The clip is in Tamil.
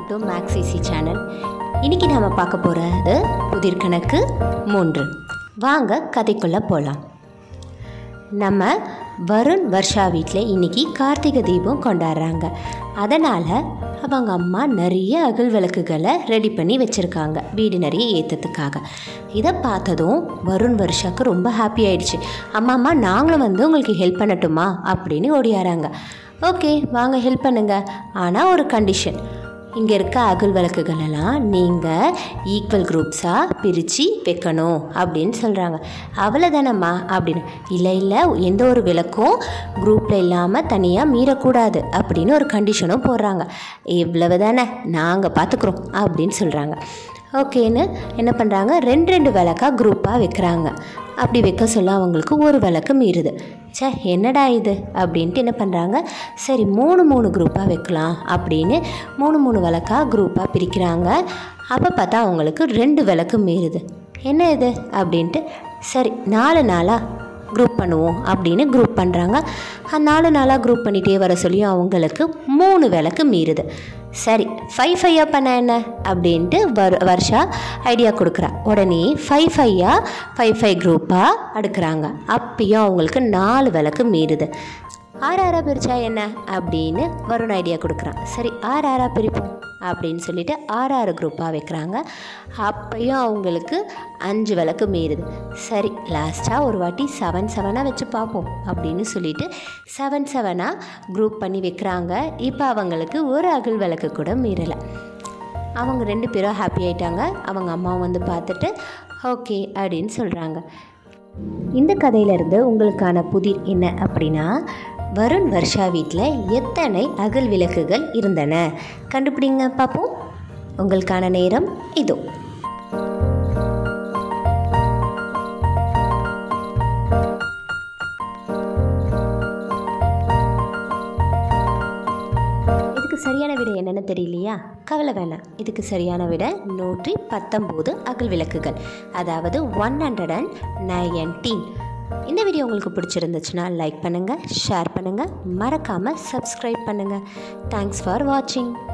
டு மேக்ஸிசி சேனல் இன்னைக்கு நாம் பார்க்க போகிறது புதிர் கணக்கு மூன்று வாங்க கதைக்குள்ளே போகலாம் நம்ம வருண் வர்ஷா வீட்டில் இன்னைக்கு கார்த்திகை தீபம் கொண்டாடுறாங்க அதனால் அவங்க அம்மா நிறைய அகல் விளக்குகளை ரெடி பண்ணி வச்சுருக்காங்க வீடு நிறைய ஏற்றத்துக்காக இதை பார்த்ததும் வருண் வர்ஷாவுக்கு ரொம்ப ஹாப்பி ஆயிடுச்சு அம்மா அம்மா நாங்களும் வந்து உங்களுக்கு ஹெல்ப் பண்ணட்டுமா அப்படின்னு ஓடியாராங்க ஓகே வாங்க ஹெல்ப் பண்ணுங்க ஆனால் ஒரு கண்டிஷன் இங்கே இருக்க அகல் விளக்குகளெல்லாம் நீங்கள் ஈக்குவல் குரூப்ஸாக பிரித்து வைக்கணும் அப்படின்னு சொல்கிறாங்க அவ்வளோதானம்மா அப்படின்னு இல்லை இல்லை எந்த ஒரு விளக்கும் குரூப்பில் இல்லாமல் தனியாக மீறக்கூடாது அப்படின்னு ஒரு கண்டிஷனும் போடுறாங்க இவ்வளவு தானே நாங்கள் பார்த்துக்குறோம் அப்படின்னு சொல்கிறாங்க ஓகேன்னு என்ன பண்ணுறாங்க ரெண்டு ரெண்டு விளக்காக குரூப்பாக வைக்கிறாங்க அப்படி வைக்க சொல்ல அவங்களுக்கு ஒரு விளக்கு மீறுது ச்சே என்னடா இது அப்படின்ட்டு என்ன பண்ணுறாங்க சரி மூணு மூணு குரூப்பாக வைக்கலாம் அப்படின்னு மூணு மூணு விளக்காக குரூப்பாக பிரிக்கிறாங்க அப்போ பார்த்தா அவங்களுக்கு ரெண்டு விளக்கு மீறுது என்ன இது அப்படின்ட்டு சரி நாலு நாளாக குரூப் பண்ணுவோம் அப்படின்னு குரூப் பண்ணுறாங்க நாலு நாளாக குரூப் பண்ணிகிட்டே வர சொல்லியும் அவங்களுக்கு மூணு விளக்கு மீறுது சரி ஃபைவ் ஃபையாக பண்ண என்ன அப்படின்ட்டு வர் வருஷா ஐடியா கொடுக்குறா உடனே ஃபைவ் ஃபையாக ஃபைவ் ஃபைவ் குரூப்பாக அடுக்குறாங்க அப்பயும் அவங்களுக்கு நாலு விளக்கு மீறுது ஆறு ஆறா பிரித்தா என்ன அப்படின்னு வருண் ஐடியா கொடுக்குறான் சரி ஆறு ஆறா பிரிப்போம் அப்படின்னு சொல்லிட்டு ஆறு ஆறு குரூப்பாக வைக்கிறாங்க அப்பையும் அவங்களுக்கு அஞ்சு விளக்கு மீறுது சரி லாஸ்ட்டாக ஒரு வாட்டி செவன் செவனாக வச்சு பார்ப்போம் அப்படின்னு சொல்லிட்டு செவன் செவனாக குரூப் பண்ணி வைக்கிறாங்க இப்போ அவங்களுக்கு ஒரு அகல் விளக்கு கூட மீறலை அவங்க ரெண்டு பேரும் ஹாப்பி ஆயிட்டாங்க அவங்க அம்மாவும் வந்து பார்த்துட்டு ஓகே அப்படின்னு சொல்கிறாங்க இந்த கதையிலேருந்து உங்களுக்கான புதிர் என்ன அப்படின்னா வருண் வர்ஷா வீட்டில் எத்தனை அகல் விளக்குகள் இருந்தன கண்டுபிடிங்க பார்ப்போம் உங்களுக்கான நேரம் இதோ இதுக்கு சரியான விடை என்னன்னு தெரியலையா கவலை வேணாம் இதுக்கு சரியான விடை நூற்றி பத்தொம்போது அகல் விளக்குகள் அதாவது ஒன் ஹண்ட்ரட் அண்ட் நைன்டீன் இந்த வீடியோ உங்களுக்கு பிடிச்சிருந்துச்சுன்னா லைக் பண்ணுங்கள் ஷேர் பண்ணுங்கள் மறக்காமல் சப்ஸ்கிரைப் பண்ணுங்கள் தேங்க்ஸ் ஃபார் வாட்சிங்